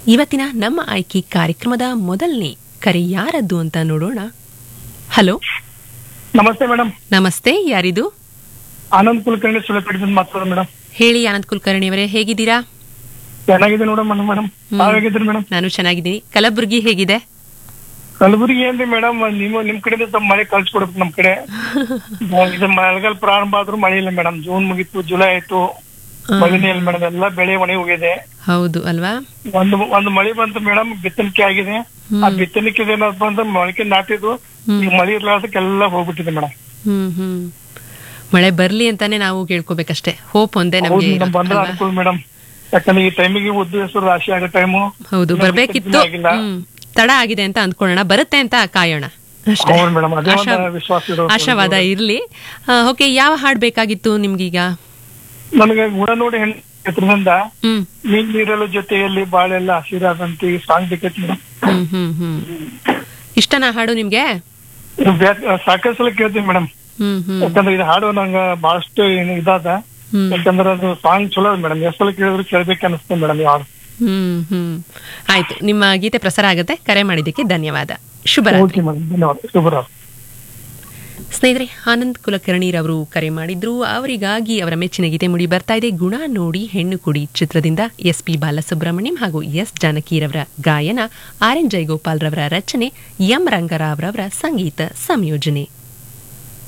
ಇವತ್ತಿನ ನಮ್ಮ ಆಯ್ಕೆ ಕಾರ್ಯಕ್ರಮದ ಮೊದಲನೇ ಕರೆ ಯಾರದ್ದು ಅಂತ ನೋಡೋಣ ಹಲೋ ನಮಸ್ತೆ ಮೇಡಮ್ ನಮಸ್ತೆ ಯಾರಿದು ಆನಂದ್ ಕುಲಕರ್ಣಿ ಸುಳ್ಳೆಪೇಟದಿಂದ ಮಾತಾಡೋದು ಮೇಡಮ್ ಹೇಳಿ ಆನಂದ್ ಕುಲಕರ್ಣಿ ಅವರೇ ಹೇಗಿದ್ದೀರಾ ಚೆನ್ನಾಗಿದೆ ನೋಡಮ್ ಮೇಡಮ್ ತಾವಾಗಿದ್ರಿ ಮೇಡಮ್ ನಾನು ಚೆನ್ನಾಗಿದ್ದೀನಿ ಕಲಬುರ್ಗಿ ಹೇಗಿದೆ ಕಲಬುರಗಿ ಏನ್ರಿ ಮೇಡಮ್ ನೀವು ನಿಮ್ ಕಡೆಯಿಂದ ಸ್ವಲ್ಪ ಮಳೆ ಕಳ್ಸಿಕೊಡ್ಬೇಕು ನಮ್ ಕಡೆ ಇದು ಮಳೆಗಾಲ ಪ್ರಾರಂಭ ಆದ್ರೂ ಮಳೆ ಇಲ್ಲ ಮೇಡಮ್ ಜೂನ್ ಮುಗೀತು ಜುಲೈ ಆಯ್ತು ಮಳೆನೇ ಇಲ್ಲ ಮೇಡಮ್ ಎಲ್ಲ ಬೆಳೆ ಒಣಗಿ ಹೋಗಿದೆ ಹೌದು ಅಲ್ವಾ ಒಂದು ಒಂದು ಮಳೆ ಬಂತು ಮೇಡಮ್ ಬಿತ್ತನಿಕೆ ಆಗಿದೆ ಆ ಬಿತ್ತನಿಕೆ ಏನಪ್ಪ ಅಂದ್ರೆ ಮೊಳಕೆ ನಾಟಿದ್ದು ಈಗ ಮಳೆ ಇರ್ಲಾರ್ದಕ್ಕೆಲ್ಲ ಹೋಗ್ಬಿಟ್ಟಿದೆ ಮೇಡಮ್ ಹ್ಮ್ ಹ್ಮ್ ಮಳೆ ಬರ್ಲಿ ಅಂತಾನೆ ನಾವು ಕೇಳ್ಕೊಬೇಕಷ್ಟೇ ಹೋಪ್ ಒಂದೇ ಹೌದು ನಮ್ಗೆ ಮೇಡಮ್ ಬಂದ್ರೆ ಅಲ್ವಾ? ಅನುಕೂಲ ಮೇಡಮ್ ಯಾಕಂದ್ರೆ ಈ ಟೈಮಿಗೆ ಉದ್ದು ಹೆಸರು ರಾಶಿ ಆಗೋ ಟೈಮು ಹೌದು ಇನ್ನು ಬರ್ಬೇಕಿತ್ತು ಬಿತ್ತನೆ ಆಗಿಲ್ಲ. ಹ್ಮ್ ತಡ ಆಗಿದೆ ಅಂತ ಅಂದ್ಕೊಳ್ಳೋಣ ಬರುತ್ತೆ ಅಂತ ಕಾಯೋಣ ಅಷ್ಟೇ ಹೌದು ಮೇಡಮ್ ಅದೇ ಒಂದು ಆಶಾ- ವಿಶ್ವಾಸ ಇರೋದು. ಆಶಾವಾದ ಇರ್ಲಿ ಓಕೆ ಯಾವ ಹಾಡ್ ಬೇಕಾಗಿತ್ತು ನಿಮ್ಗೀಗ ನನಗೆ ಗುಣ ನೋಡಿ ಹೆಣ್ಣು ಚಿತ್ರದಿಂದ ಹ್ಮ್ ನೀನ್ ನೀರಲು ಜೊತೆಯಲ್ಲಿ ಬಾಳೆಲ್ಲ ಹಸಿರಾದಂತ ಈ ಸಾಂಗ್ ಬೇಕಿತ್ತು ಮೇಡಮ್ ಹ್ಮ್ ಹ್ಮ್ ಹ್ಮ್ ಇಷ್ಟನಾ ಹಾಡು ನಿಮ್ಗೆ ಇದು ಬ್ಯಾ- ಸಾಕಷ್ಟು ಸಲ ಕೇಳ್ತೀನಿ ಮೇಡಮ್ ಹ್ಮ್ ಹ್ಮ್ ಯಾಕಂದ್ರೆ ಇದು ಹಾಡು ನಂಗ ಬಹಳಷ್ಟು ಏನು ಇದಾದ ಹ್ಮ್ ಯಾಕಂದ್ರೆ ಅದು ಸಾಂಗ್ ಚಲೋ ಮೇಡಮ್ ಎಷ್ಟು ಸಲ ಕೇಳಿದ್ರು ಕೇಳ್ಬೇಕು ಅನಿಸ್ತದೆ ಮೇಡಮ್ ಈ ಹಾಡು ಹ್ಮ್ ಹ್ಮ್ ಆಯ್ತು ನಿಮ್ಮ ಗೀತೆ ಪ್ರಸಾರ ಆಗುತ್ತೆ ಕರೆ ಮಾಡಿದ್ದಕ್ಕೆ ಧನ್ಯವಾದ ಶುಭರಾತ್ರಿ ಓಕೆ ಮೇಡಮ್ ಧನ್ಯವಾದ ಶುಭರಾತ್ರಿ ಸ್ನೇಹಿತರೆ ಆನಂದ್ ಕುಲಕರ್ಣಿರವರು ಕರೆ ಮಾಡಿದ್ರು ಅವರಿಗಾಗಿ ಅವರ ಮೆಚ್ಚಿನ ಗೀತೆ ಮುಡಿ ಬರ್ತಾ ಇದೆ ಗುಣ ನೋಡಿ ಹೆಣ್ಣು ಕುಡಿ ಚಿತ್ರದಿಂದ ಎಸ್ ಪಿ ಬಾಲಸುಬ್ರಹ್ಮಣ್ಯಂ ಹಾಗೂ ಎಸ್ ಜಾನಕಿರವರ ಗಾಯನ ಆರ್ ಎನ್ ಜಯಗೋಪಾಲ್ ರವರ ರಚನೆ ಎಂ ರಂಗರಾವ್ ರವರ ಸಂಗೀತ ಸಂಯೋಜನೆ